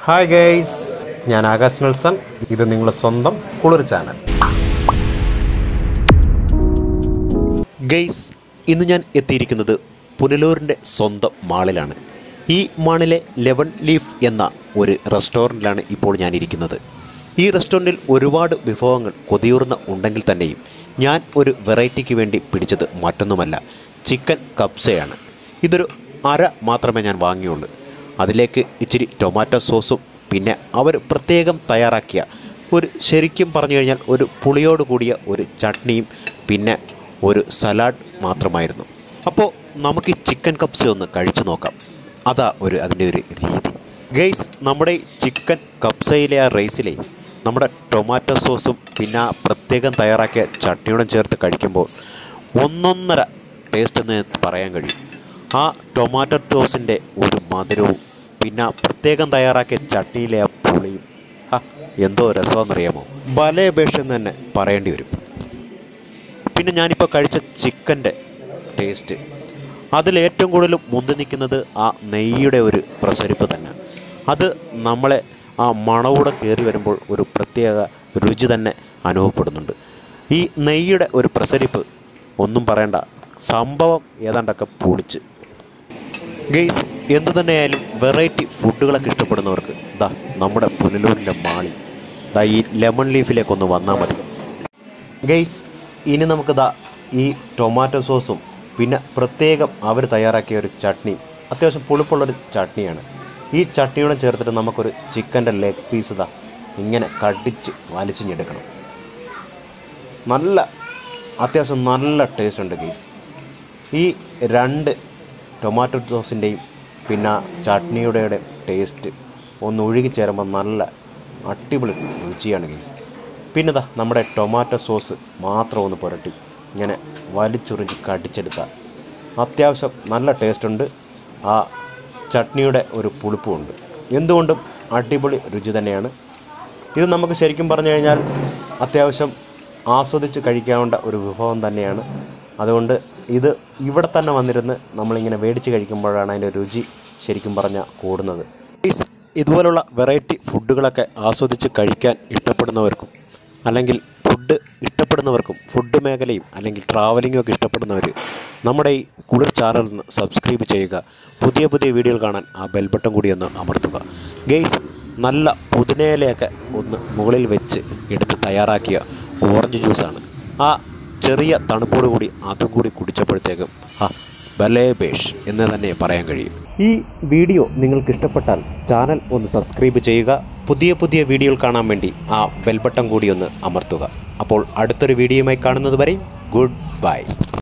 hi guys ഞാൻ Akash Nelson ഇത് നിങ്ങളുടെ സ്വന്തം കുളിർ ചാനൽ ഗെയ്സ് ഇന്ന് ഞാൻ എത്തിയിരിക്കുന്നത് പുനലൂരിൻ്റെ സ്വന്തം മാളിലാണ് ഈ മാളിലെ ലെവൻ ലീഫ് എന്ന ഒരു റെസ്റ്റോറൻറ്റിലാണ് ഇപ്പോൾ ഞാൻ ഇരിക്കുന്നത് ഈ റെസ്റ്റോറൻറ്റിൽ ഒരുപാട് വിഭവങ്ങൾ കൊതിയൂർന്ന ഉണ്ടെങ്കിൽ തന്നെയും ഞാൻ ഒരു വെറൈറ്റിക്ക് വേണ്ടി പിടിച്ചത് മറ്റൊന്നുമല്ല ചിക്കൻ കപ്സയാണ് ഇതൊരു അര മാത്രമേ ഞാൻ വാങ്ങിയുള്ളൂ അതിലേക്ക് ഇച്ചിരി ടൊമാറ്റോ സോസും പിന്നെ അവർ പ്രത്യേകം തയ്യാറാക്കിയ ഒരു ശരിക്കും പറഞ്ഞു കഴിഞ്ഞാൽ ഒരു പുളിയോട് കൂടിയ ഒരു ചട്നിയും പിന്നെ ഒരു സലാഡ് മാത്രമായിരുന്നു അപ്പോൾ നമുക്ക് ഈ ചിക്കൻ കപ്സ ഒന്ന് കഴിച്ചു നോക്കാം അതാ ഒരു അതിൻ്റെ ഒരു രീതി ഗെയ്സ് നമ്മുടെ ഈ ചിക്കൻ കപ്സയിലെ ആ റൈസിലെ നമ്മുടെ ടൊമാറ്റോ സോസും പിന്നെ ആ പ്രത്യേകം തയ്യാറാക്കിയ ചട്നിയോടും ചേർത്ത് കഴിക്കുമ്പോൾ ഒന്നൊന്നര ടേസ്റ്റ് എന്ന് പറയാൻ കഴിയും ആ ടൊമാറ്റോ ടോസിൻ്റെ ഒരു മധുരവും പിന്നെ ആ പ്രത്യേകം തയ്യാറാക്കിയ ചട്നിയിലെ ആ പുളിയും ആ എന്തോ രസമെന്നറിയാമോ ബലയപേക്ഷ എന്ന് തന്നെ പറയേണ്ടി വരും പിന്നെ ഞാനിപ്പോൾ കഴിച്ച ചിക്കൻ്റെ ടേസ്റ്റ് അതിലേറ്റവും കൂടുതൽ മുന്തി നിൽക്കുന്നത് ആ നെയ്യുടെ ഒരു പ്രസരിപ്പ് തന്നെ അത് നമ്മളെ ആ മണവൂടെ കയറി വരുമ്പോൾ ഒരു പ്രത്യേക രുചി തന്നെ അനുഭവപ്പെടുന്നുണ്ട് ഈ നെയ്യുടെ ഒരു പ്രസരിപ്പ് ഒന്നും പറയണ്ട സംഭവം ഏതാണ്ടൊക്കെ പൊളിച്ച് ഗെയ്സ് എന്തു തന്നെയായാലും വെറൈറ്റി ഫുഡുകളൊക്കെ ഇഷ്ടപ്പെടുന്നവർക്ക് ദാ നമ്മുടെ പുനലൂരിൻ്റെ മാളി ദാ ഈ ലെമൺ ലീഫിലേക്കൊന്ന് വന്നാൽ മതി ഗെയ്സ് ഇനി നമുക്ക് ദാ ഈ ടൊമാറ്റോ സോസും പിന്നെ പ്രത്യേകം അവർ തയ്യാറാക്കിയ ഒരു ചട്നി അത്യാവശ്യം പുളിപ്പുള്ളൊരു ചട്നിയാണ് ഈ ചട്നിയോടെ ചേർത്തിട്ട് നമുക്കൊരു ചിക്കൻ്റെ ലെഗ് പീസ് ദാ ഇങ്ങനെ കടിച്ച് വലിച്ചിഞ്ഞെടുക്കണം നല്ല അത്യാവശ്യം നല്ല ടേസ്റ്റ് ഉണ്ട് ഗെയ്സ് ഈ രണ്ട് ടൊമാറ്റോ സോസിൻ്റെയും പിന്നെ ചട്നിയുടെ ടേസ്റ്റ് ഒന്ന് ഒഴുകി ചേരുമ്പോൾ നല്ല അടിപൊളി രുചിയാണ് ഗെയ്സ് പിന്നെ ദാ നമ്മുടെ ടൊമാറ്റോ സോസ് മാത്രം ഒന്ന് പുരട്ടി ഇങ്ങനെ വലിച്ചുറിഞ്ഞ് കടിച്ചെടുത്താൽ അത്യാവശ്യം നല്ല ടേസ്റ്റ് ഉണ്ട് ആ ചട്നിയുടെ ഒരു പുളിപ്പുമുണ്ട് എന്തുകൊണ്ടും അടിപൊളി രുചി തന്നെയാണ് ഇത് നമുക്ക് ശരിക്കും പറഞ്ഞു കഴിഞ്ഞാൽ അത്യാവശ്യം ആസ്വദിച്ച് കഴിക്കാവേണ്ട ഒരു വിഭവം തന്നെയാണ് അതുകൊണ്ട് ഇത് ഇവിടെ തന്നെ വന്നിരുന്ന് നമ്മളിങ്ങനെ മേടിച്ച് കഴിക്കുമ്പോഴാണ് അതിൻ്റെ രുചി ശരിക്കും പറഞ്ഞാൽ കൂടുന്നത് Guys, ഇതുപോലുള്ള വെറൈറ്റി ഫുഡുകളൊക്കെ ആസ്വദിച്ച് കഴിക്കാൻ ഇഷ്ടപ്പെടുന്നവർക്കും അല്ലെങ്കിൽ ഫുഡ് ഇഷ്ടപ്പെടുന്നവർക്കും ഫുഡ് മേഖലയും അല്ലെങ്കിൽ ട്രാവലിങ്ങും ഒക്കെ ഇഷ്ടപ്പെടുന്നവർ നമ്മുടെ ഈ കുളിർ ചാനൽ നിന്ന് സബ്സ്ക്രൈബ് ചെയ്യുക പുതിയ പുതിയ വീഡിയോകൾ കാണാൻ ആ ബെൽ ബട്ടൺ കൂടി ഒന്ന് അമർത്തുക ഗെയ്സ് നല്ല പുതിനയിലയൊക്കെ ഒന്ന് മുകളിൽ വെച്ച് എടുത്ത് തയ്യാറാക്കിയ ഓറഞ്ച് ജ്യൂസാണ് ആ ചെറിയ തണുപ്പോട് കൂടി അതും കൂടി കുടിച്ചപ്പോഴത്തേക്കും ആ ബലേബേഷ് എന്ന് തന്നെ പറയാൻ കഴിയും ഈ വീഡിയോ നിങ്ങൾക്ക് ഇഷ്ടപ്പെട്ടാൽ ചാനൽ ഒന്ന് സബ്സ്ക്രൈബ് ചെയ്യുക പുതിയ പുതിയ വീഡിയോകൾ കാണാൻ വേണ്ടി ആ ബെൽ ബട്ടൺ കൂടി ഒന്ന് അമർത്തുക അപ്പോൾ അടുത്തൊരു വീഡിയോയുമായി കാണുന്നത് വരെ ഗുഡ് ബൈ